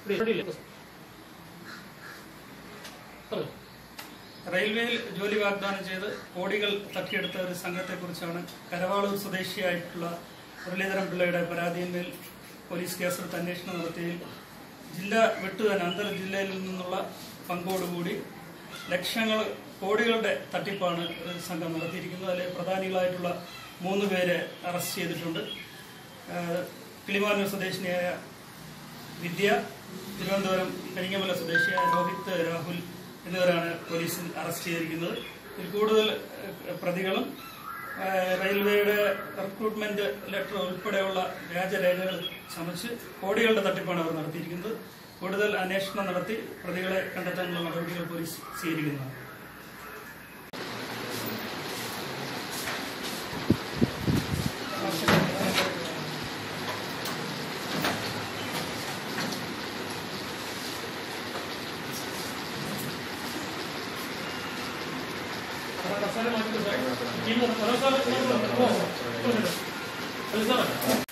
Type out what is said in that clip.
റെയിൽവേയിൽ ജോലി വാഗ്ദാനം ചെയ്ത് കോടികൾ തട്ടിയെടുത്ത ഒരു സംഘത്തെക്കുറിച്ചാണ് കരവാളൂർ സ്വദേശിയായിട്ടുള്ള മുരളീധരൻ പിള്ളയുടെ പരാതിയിന്മേൽ പോലീസ് കേസെടുത്ത് അന്വേഷണം നടത്തുകയും ജില്ല വിട്ടു തന്നെ അന്തർ ജില്ലയിൽ നിന്നുള്ള പങ്കോടുകൂടി ലക്ഷങ്ങൾ കോടികളുടെ തട്ടിപ്പാണ് ഒരു സംഘം നടത്തിയിരിക്കുന്നത് അതിലെ പ്രധാനികളായിട്ടുള്ള മൂന്ന് പേരെ അറസ്റ്റ് ചെയ്തിട്ടുണ്ട് ഏഹ് കിളിമാനൂർ സ്വദേശിനിയായ വിദ്യ തിരുവനന്തപുരം കരിങ്ങമല സ്വദേശിയായ രോഹിത് രാഹുൽ എന്നിവരാണ് പോലീസിൽ അറസ്റ്റ് ചെയ്തിരിക്കുന്നത് ഇതിൽ കൂടുതൽ ഏഹ്, പ്രതികളും ഏഹ്, റെയിൽവേയുടെ റിക്രൂട്ട്മെന്റ് ലെറ്റർ ഉൾപ്പെടെയുള്ള വ്യാജരേഖകൾ ചമച്ച് കോടികളുടെ തട്ടിപ്പാണ് അവർ നടത്തിയിരിക്കുന്നത് കൂടുതൽ അന്വേഷണം നടത്തി പ്രതികളെ കണ്ടെത്താനുള്ള നടപടികൾ പോലീസ് സ്വീകരിക്കുന്നതാണ് അവസാനം